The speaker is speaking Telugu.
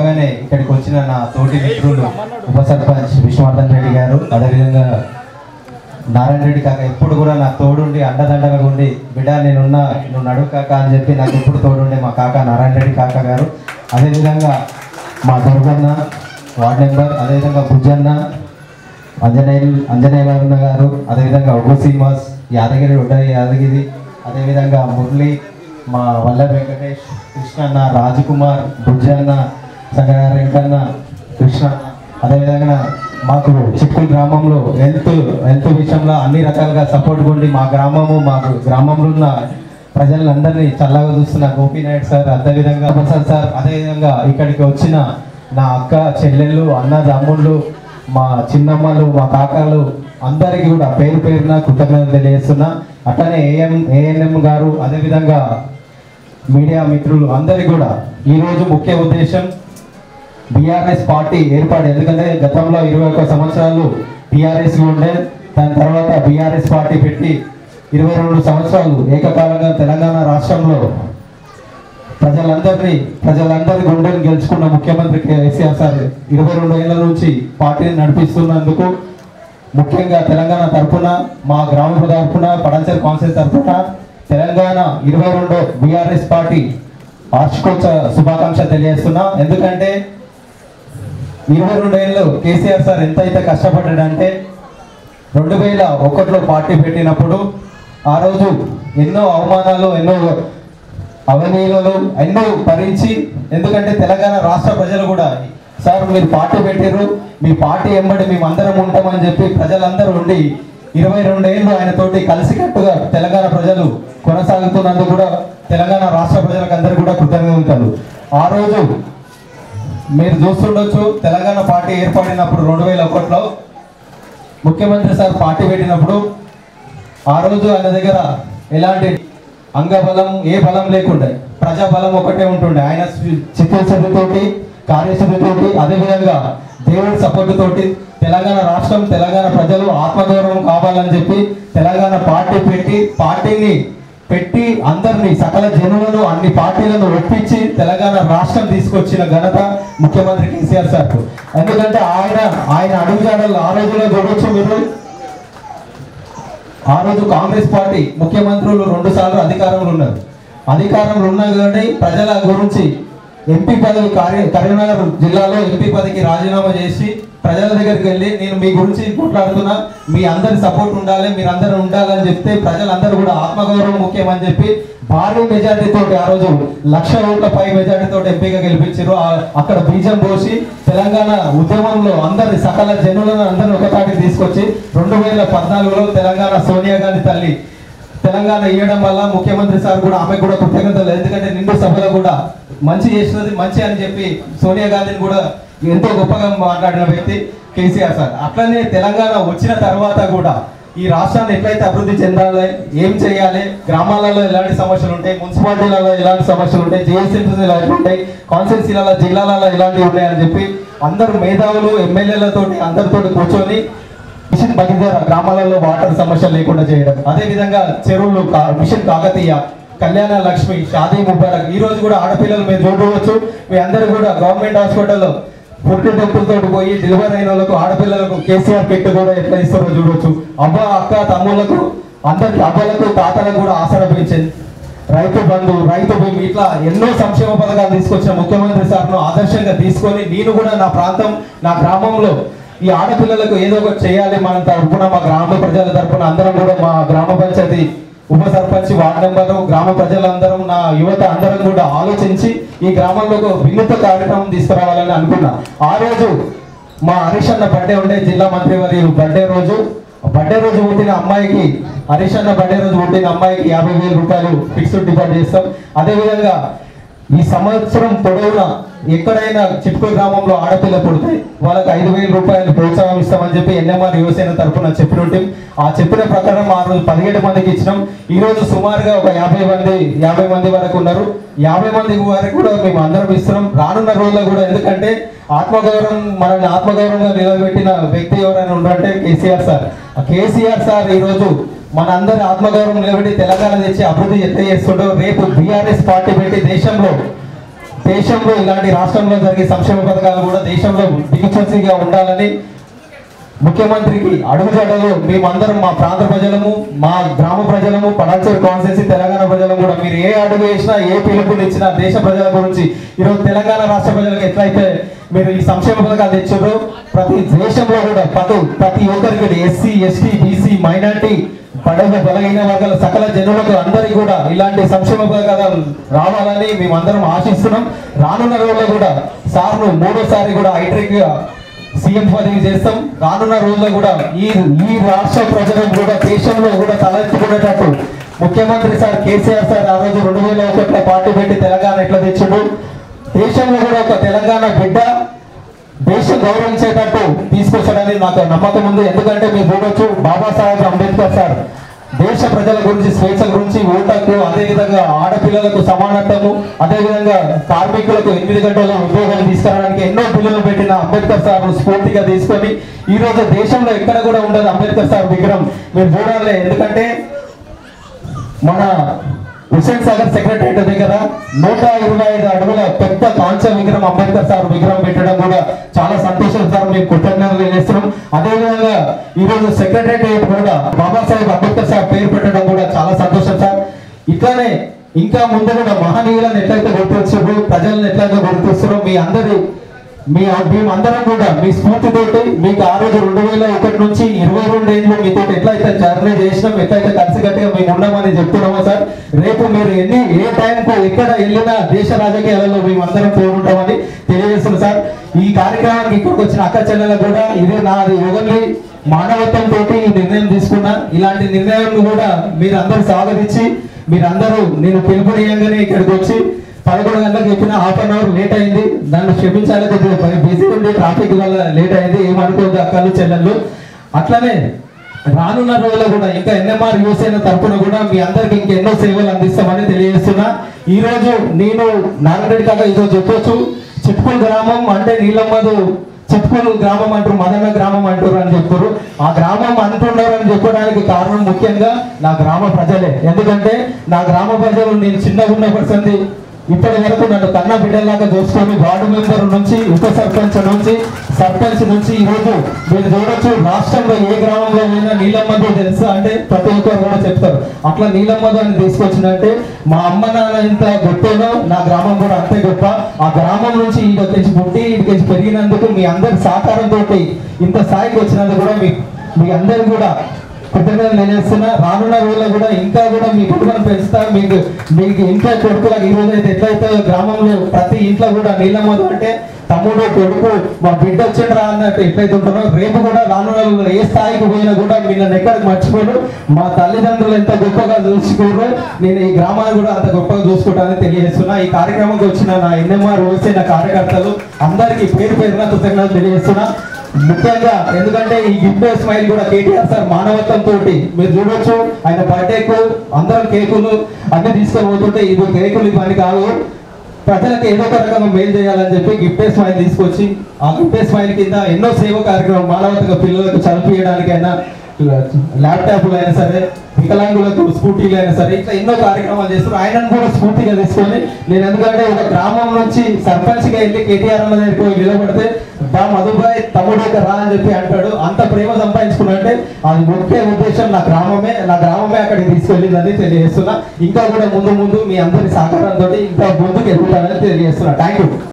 రాగానే ఇక్కడికి వచ్చిన నా తోటి మిత్రులు ఉప సర్పంచ్ విష్ణువర్ధన్ రెడ్డి గారు అదేవిధంగా నారాయణ రెడ్డి కాక ఎప్పుడు కూడా నాకు తోడుండి అండదండగా ఉండి బిడ్డ నేనున్నా నువ్వు నడువు కాక అని చెప్పి నాకు ఎప్పుడు తోడుండే మా కాక నారాయణ రెడ్డి కాక గారు అదేవిధంగా మా దుర్గన్న వార్డ్ నెంబర్ అదేవిధంగా బుజ్జన్న అంజనేయ అంజనేయ గారు అదేవిధంగా ఉగ్గు శ్రీనివాస్ యాదగిరి ఉడ్డ యాదగిరి అదేవిధంగా మురళి మా వల్ల వెంకటేష్ కృష్ణన్న రాజకుమార్ బుజ్జన్న సంగారెడ్డన్న కృష్ణ అదేవిధంగా మాకు చిక్కుడు గ్రామంలో హెల్త్ హెల్త్ విషయంలో అన్ని రకాలుగా సపోర్ట్ ఉండి మా గ్రామము మాకు గ్రామంలో ఉన్న ప్రజలందరినీ చల్లగా చూస్తున్న గోపీనాయుడు సార్ అదేవిధంగా ప్రసాద్ సార్ అదేవిధంగా ఇక్కడికి వచ్చిన నా అక్క చెల్లెళ్ళు అన్న తమ్ముళ్ళు మా చిన్నమ్మలు మా కాకాలు అందరికీ కూడా పేరు పేరున కృతజ్ఞతలు తెలియజేస్తున్నా అట్లనే ఏఎం ఏఎన్ఎం గారు అదేవిధంగా మీడియా మిత్రులు అందరికీ కూడా ఈరోజు ముఖ్య ఉద్దేశం బీఆర్ఎస్ పార్టీ ఏర్పాటు ఎందుకంటే గతంలో ఇరవై ఒక్క సంవత్సరాలు టీఆర్ఎస్ ఉండే దాని తర్వాత బీఆర్ఎస్ పార్టీ పెట్టి ఇరవై రెండు సంవత్సరాలు ఏకకాలంగా తెలంగాణ రాష్ట్రంలో ప్రజలందరినీ ప్రజలందరి గుండెలు గెలుచుకున్న ముఖ్యమంత్రి కేసీఆర్ సార్ ఇరవై రెండు ఏళ్ల నుంచి పార్టీని నడిపిస్తున్నందుకు ముఖ్యంగా తెలంగాణ తరఫున మా గ్రామ తరఫున పడంచర్ కౌన్సిల్ తరఫున తెలంగాణ ఇరవై రెండో బీఆర్ఎస్ పార్టీ వార్షికోత్సవ శుభాకాంక్ష తెలియజేస్తున్నా ఎందుకంటే ఇరవై రెండు ఏళ్ళు కేసీఆర్ సార్ ఎంతైతే కష్టపడ్డాడంటే రెండు వేల ఒకటిలో పార్టీ పెట్టినప్పుడు ఆ రోజు ఎన్నో అవమానాలు ఎన్నో అవనీయులు ఎన్నో భరించి ఎందుకంటే తెలంగాణ రాష్ట్ర ప్రజలు కూడా సార్ మీరు పార్టీ పెట్టారు మీ పార్టీ ఎంబడి మేము అందరం ఉంటామని చెప్పి ప్రజలందరూ ఉండి ఇరవై రెండేళ్ళు ఆయనతోటి కలిసికట్టుగా తెలంగాణ ప్రజలు కొనసాగుతున్నందుకు కూడా తెలంగాణ రాష్ట్ర ప్రజలకు అందరికీ కూడా కృతజ్ఞతలు ఆ రోజు మీరు చూస్తుండొచ్చు తెలంగాణ పార్టీ ఏర్పడినప్పుడు రెండు వేల ఒకటిలో ముఖ్యమంత్రి సార్ పార్టీ పెట్టినప్పుడు ఆ రోజు ఆయన దగ్గర ఎలాంటి అంగబలం ఏ బలం లేకుండే ప్రజాబలం ఒకటే ఉంటుండే ఆయన స్వి- చిత్తశుద్ధితోటి కార్యశుద్ధితోటి అదేవిధంగా దేవుడి సపోర్ట్ తోటి తెలంగాణ రాష్ట్రం తెలంగాణ ప్రజలు ఆత్మగౌరవం కావాలని చెప్పి తెలంగాణ పార్టీ పెట్టి పార్టీని పెట్టి అందరినీ సకల జనులను అన్ని పార్టీలను ఒప్పించి తెలంగాణ రాష్ట్రం తీసుకొచ్చిన ఘనత ముఖ్యమంత్రి కేసీఆర్ సార్ ఎందుకంటే ఆయన ఆయన అడుగుజాడలు ఆ రోజులో చూడొచ్చు మీరు ఆ రోజు కాంగ్రెస్ పార్టీ ముఖ్యమంత్రులు రెండు సార్లు అధికారంలో ఉన్నారు అధికారంలో ఉన్నా కానీ ప్రజల గురించి ఎంపీ పదవి కార్య కరీంనగర్ జిల్లాలో ఎంపీ పదవికి రాజీనామా చేసి ప్రజల దగ్గరికి వెళ్ళి నేను మీ గురించి కొట్లాడుతున్నా మీ అందరి సపోర్ట్ ఉండాలి మీరు అందరూ ఉండాలని చెప్తే ప్రజలందరూ కూడా ఆత్మగౌరవం ముఖ్యం అని చెప్పి భారీ మెజార్టీ తోటి ఆ రోజు లక్ష ఓట్ల పై మెజార్టీ తోటి ఎంపీగా గెలిపించారు ఆ- అక్కడ బీజం పోసి తెలంగాణ ఉద్యమంలో అందరి సకల జనులను అందరిని ఒకతాటికి తీసుకొచ్చి రెండు వేల పద్నాలుగులో తెలంగాణ సోనియా గాంధీ తల్లి తెలంగాణ ఇవ్వడం వల్ల ముఖ్యమంత్రి సార్ కూడా ఆమెకు కూడా కృతజ్ఞతలు ఎందుకంటే నిండు సభలో కూడా మంచి చేసినది మంచి అని చెప్పి సోనియా గాంధీని కూడా ఎంతో గొప్పగా మాట్లాడిన వ్యక్తి కేసీఆర్ సార్ అట్లనే తెలంగాణ వచ్చిన తర్వాత కూడా ఈ రాష్ట్రాన్ని ఎట్లయితే అభివృద్ధి చెందాలి ఏం చేయాలి గ్రామాలలో ఎలాంటి సమస్యలు ఉంటాయి మున్సిపాలిటీలలో ఎలాంటి సమస్యలు ఉంటాయి జిఎస్ఎంసీ ఎలాంటి ఉంటాయి కాన్స్టిట్యూన్సీలలో జిల్లాలలో ఎలాంటివి ఉంటాయని చెప్పి అందరు మేధావులు ఎమ్మెల్యేలతోటి అందరితోటి కూర్చొని మిషన్ భగీరథ గ్రామాలలో వాటర్ సమస్య లేకుండా చేయడం అదే విధంగా చెరువులు కా- మిషన్ కాకతీయ కళ్యాణ లక్ష్మి షాదీ ముబారక్ ఈ రోజు కూడా ఆడపిల్లలు మీరు చూడవచ్చు మీ అందరూ కూడా గవర్నమెంట్ హాస్పిటల్లో పుట్టి టెంపుల్ తోటి పోయి డెలివరీ అయిన వాళ్ళకు ఆడపిల్లలకు కేసీఆర్ కిట్ కూడా ఎట్లా ఇస్తారో చూడవచ్చు అవ్వ అక్క తమ్ముళ్ళకు అందరికి అవ్వలకు తాతలకు కూడా ఆసరా పెంచింది రైతు బంధు రైతు భూమి ఇట్లా ఎన్నో సంక్షేమ పథకాలు తీసుకొచ్చిన ముఖ్యమంత్రి సార్ను ఆదర్శంగా తీసుకొని నేను కూడా నా ప్రాంతం నా గ్రామంలో ఈ ఆడపిల్లలకు ఏదో ఒకటి చేయాలి మన తరపున మా గ్రామ ప్రజల తరపున అందరం కూడా మా గ్రామ పంచాయతీ ఉప సర్పంచ్ వార్డు మెంబరు గ్రామ ప్రజలందరం నా యువత అందరం కూడా ఆలోచించి ఈ గ్రామంలో ఒక వినూత కార్యక్రమం తీసుకురావాలని అనుకున్నా ఆ రోజు మా హరీష్ అన్న బర్త్డే ఉండే జిల్లా మంత్రి వారి బర్త్డే రోజు బర్త్డే రోజు పుట్టిన అమ్మాయికి హరీష్ అన్న బర్త్డే రోజు పుట్టిన అమ్మాయికి యాభై వేల రూపాయలు ఫిక్స్డ్ డిపాజిట్ చేస్తాం అదేవిధంగా ఈ సంవత్సరం పొడవునా ఎక్కడైనా చిట్కో గ్రామంలో ఆడపిల్ల పుడితే వాళ్ళకి ఐదు వేల రూపాయలు ప్రోత్సాహం ఇస్తామని చెప్పి ఎన్ఎంఆర్ యువసేన తరఫున చెప్పినట్టు ఆ చెప్పిన ప్రకారం ఆ రోజు పదిహేడు మందికి ఇచ్చినాం ఈ రోజు సుమారుగా ఒక యాభై మంది యాభై మంది వరకు ఉన్నారు యాభై మంది వరకు కూడా మేము అందరం ఇస్తున్నాం రానున్న రోజుల్లో కూడా ఎందుకంటే ఆత్మగౌరవం మనల్ని ఆత్మగౌరవంగా నిలబెట్టిన వ్యక్తి ఎవరైనా ఉండాలంటే కేసీఆర్ సార్ ఆ కేసీఆర్ సార్ ఈ రోజు మన అందరి ఆత్మగౌరవం నిలబెట్టి తెలంగాణ తెచ్చి అభివృద్ధి ఎట్లా చేస్తుండో రేపు బీఆర్ఎస్ పార్టీ పెట్టి దేశంలో దేశంలో ఇలాంటి రాష్ట్రంలో జరిగే సంక్షేమ పథకాలు కూడా దేశంలో దిగుచూసిగా ఉండాలని ముఖ్యమంత్రికి అడుగుజాడలు మేమందరం మా ప్రాంత ప్రజలము మా గ్రామ ప్రజలము పడాల్చేరు కాన్స్టెన్సీ తెలంగాణ ప్రజలు కూడా మీరు ఏ అడుగు వేసినా ఏ పిలుపునిచ్చినా దేశ ప్రజల గురించి ఈరోజు తెలంగాణ రాష్ట్ర ప్రజలకు ఎట్లయితే మీరు ఈ సంక్షేమ పథకాలు తెచ్చారో ప్రతి దేశంలో కూడా ప్రతి ప్రతి ఒక్కరికి ఎస్సీ ఎస్టీ బీసీ మైనార్టీ బడగ బలహీన వర్గాల సకల జనులకు అందరికీ కూడా ఇలాంటి సంక్షేమ పథకాలు రావాలని మేమందరం ఆశిస్తున్నాం రానున్న రోజుల్లో కూడా సార్ను మూడోసారి కూడా హైట్రిక్ గా సీఎం పదవి చేస్తాం రానున్న రోజుల్లో కూడా ఈ ఈ రాష్ట్ర ప్రజలు కూడా దేశంలో కూడా తలెత్తుకునేటట్టు ముఖ్యమంత్రి సార్ కేసీఆర్ సార్ ఆ రోజు రెండు వేల ఒకటిలో పార్టీ పెట్టి తెలంగాణ ఎట్లా తెచ్చిండు దేశంలో కూడా ఒక తెలంగాణ బిడ్డ దేశం గౌరవించేటట్టు తీసుకొచ్చాడని నాకు నమ్మకం ఉంది ఎందుకంటే మీరు చూడొచ్చు బాబాసాహెబ్ అంబేద్కర్ సార్ దేశ ప్రజల గురించి స్వేచ్ఛ గురించి ఓటకు అదేవిధంగా ఆడపిల్లలకు సమానత్వము అదేవిధంగా కార్మికులకు ఎనిమిది గంటల ఉద్యోగాలు తీసుకురావడానికి ఎన్నో బిల్లులు పెట్టిన అంబేద్కర్ సార్ స్ఫూర్తిగా తీసుకొని ఈ రోజు దేశంలో ఎక్కడ కూడా ఉండదు అంబేద్కర్ సార్ విగ్రహం మీరు చూడాలి ఎందుకంటే మన హుసేన్ సాగర్ సెక్రటరేట్ దగ్గర నూట ఇరవై ఐదు అడుగుల పెద్ద కాంస్య విగ్రహం అంబేద్కర్ సార్ విగ్రహం పెట్టడం కూడా చాలా సంతోషం సార్ మేము కృతజ్ఞతలు తెలియజేస్తున్నాం అదేవిధంగా ఈ రోజు సెక్రటరేట్ కూడా బాబాసాహెబ్ అంబేద్కర్ సార్ పేరు పెట్టడం కూడా చాలా సంతోషం సార్ ఇట్లానే ఇంకా ముందు కూడా మహనీయులను ఎట్లయితే గుర్తించారో ప్రజలను ఎట్లయితే గుర్తిస్తారో మీ అందరి మీ మేమందరం కూడా మీ స్ఫూర్తితోటి మీకు ఆ రోజు రెండు వేల ఒకటి నుంచి ఇరవై రెండు ఏళ్ళు మీతో ఎట్లయితే జర్నీ చేసినాం ఎట్లయితే కలిసికట్టుగా మేము ఉన్నామని చెప్తున్నామో సార్ రేపు మీరు ఎన్ని ఏ టైంకు ఎక్కడ వెళ్ళినా దేశ రాజకీయాలలో మేమందరం కోరుకుంటామని తెలియజేస్తున్నాం సార్ ఈ కార్యక్రమానికి ఇక్కడికి వచ్చిన అక్క చెల్లెలకు కూడా ఇది నాది ఓన్లీ మానవత్వం తోటి ఈ నిర్ణయం తీసుకున్నా ఇలాంటి నిర్ణయం కూడా మీరు అందరూ స్వాగతించి మీరందరూ నేను పిలుపునీయంగానే ఇక్కడికి వచ్చి పదకొండు గంటలకు చెప్పిన హాఫ్ అన్ అవర్ లేట్ అయింది దాన్ని క్షమించాలి కొద్దిగా బిజీ ఉండి ట్రాఫిక్ వల్ల లేట్ అయింది ఏమనుకోవద్దు అక్కలు చెల్లెళ్ళు అట్లనే రానున్న రోజుల్లో కూడా ఇంకా ఎన్ఎంఆర్ యువసేన తరపున కూడా మీ అందరికి ఇంకెన్నో సేవలు అందిస్తామని తెలియజేస్తున్నా ఈ రోజు నేను నారాయణ కాక ఈరోజు చెప్పొచ్చు చిట్పూల్ గ్రామం అంటే నీలమ్మదు చిట్పూల్ గ్రామం అంటారు మదన గ్రామం అంటారు అని చెప్తారు ఆ గ్రామం అంటున్నారు అని చెప్పడానికి కారణం ముఖ్యంగా నా గ్రామ ప్రజలే ఎందుకంటే నా గ్రామ ప్రజలు నేను చిన్నగా ఉన్నప్పటి సంది ఇప్పటి వరకు నన్ను కన్న బిడ్డలాగా చూసుకొని వార్డు మెంబర్ నుంచి ఉప సర్పంచ్ నుంచి సర్పంచ్ నుంచి ఈ రోజు మీరు చూడొచ్చు రాష్ట్రంలో ఏ గ్రామంలో అయినా నీలమ్మదు తెలుసా అంటే ప్రతి ఒక్కరు కూడా చెప్తారు అట్లా నీలమ్మదు అని తీసుకొచ్చినట్టే మా అమ్మ నాన్న ఎంత గొప్పనో నా గ్రామం కూడా అంతే గొప్ప ఆ గ్రామం నుంచి ఈ వచ్చేసి పుట్టి ఇక్కడికి పెరిగినందుకు మీ అందరి సహకారంతో ఇంత స్థాయికి వచ్చినందుకు కూడా మీ మీ అందరు కూడా కృతజ్ఞతలు తెలియజేస్తున్నా రానున్న రోజుల్లో కూడా ఇంకా కూడా మీ కుటుంబం పెంచుతా మీకు మీకు ఇంట్లో కొడుకులకు ఈ రోజు అయితే ఎట్లయితే గ్రామంలో ప్రతి ఇంట్లో కూడా నీళ్ళమ్మదు అంటే తమ్ముడు కొడుకు మా బిడ్డ వచ్చిండ్రా అన్నట్టు ఎట్లయితే ఉంటారో రేపు కూడా రానున్న రోజుల్లో ఏ స్థాయికి పోయినా కూడా మీరు నన్ను ఎక్కడికి మర్చిపోరు మా తల్లిదండ్రులు ఎంత గొప్పగా చూసుకోరు నేను ఈ గ్రామాన్ని కూడా అంత గొప్పగా చూసుకుంటానని తెలియజేస్తున్నా ఈ కార్యక్రమంకి వచ్చిన నా ఎన్ఎంఆర్ ఓసే నా కార్యకర్తలు అందరికీ పేరు పేరున కృతజ్ఞతలు తెలియజేస్తున్నా ముఖ్యంగా ఎందుకంటే ఈ గిఫ్ట్ స్మైల్ కూడా కేటీఆర్ సార్ మానవత్వం తోటి మీరు చూడొచ్చు ఆయన బర్త్డేకు అందరం కేకులు అన్ని తీసుకొని పోతుంటే ఇది కేకులు ఇవన్నీ కాదు ప్రజలకు ఏదో ఒక రకంగా మేలు చేయాలని చెప్పి గిఫ్ట్ స్మైల్ తీసుకొచ్చి ఆ గిఫ్ట్ స్మైల్ కింద ఎన్నో సేవ కార్యక్రమం మానవతగా పిల్లలకు చదివించడానికైనా ల్యాప్టాప్లు అయినా సరే వికలాంగులకు స్కూటీలు అయినా సరే ఇట్లా ఎన్నో కార్యక్రమాలు చేస్తారు ఆయనను కూడా స్ఫూర్తిగా తీసుకొని నేను ఎందుకంటే ఒక గ్రామం నుంచి సర్పంచ్గా వెళ్ళి కేటీఆర్ అన్న దగ్గరికి పోయి నిలబడితే బా మధుబాయ్ తమ్ముడు యొక్క రా అని చెప్పి అంటాడు అంత ప్రేమ సంపాదించుకున్నట్టే అది ముఖ్య ఉద్దేశం నా గ్రామమే నా గ్రామమే అక్కడికి తీసుకెళ్ళిందని తెలియజేస్తున్నా ఇంకా కూడా ముందు ముందు మీ అందరి సహకారంతో ఇంకా ముందుకు ఎదుగుతానని తెలియజేస్తున్నా థ్యాంక్ యూ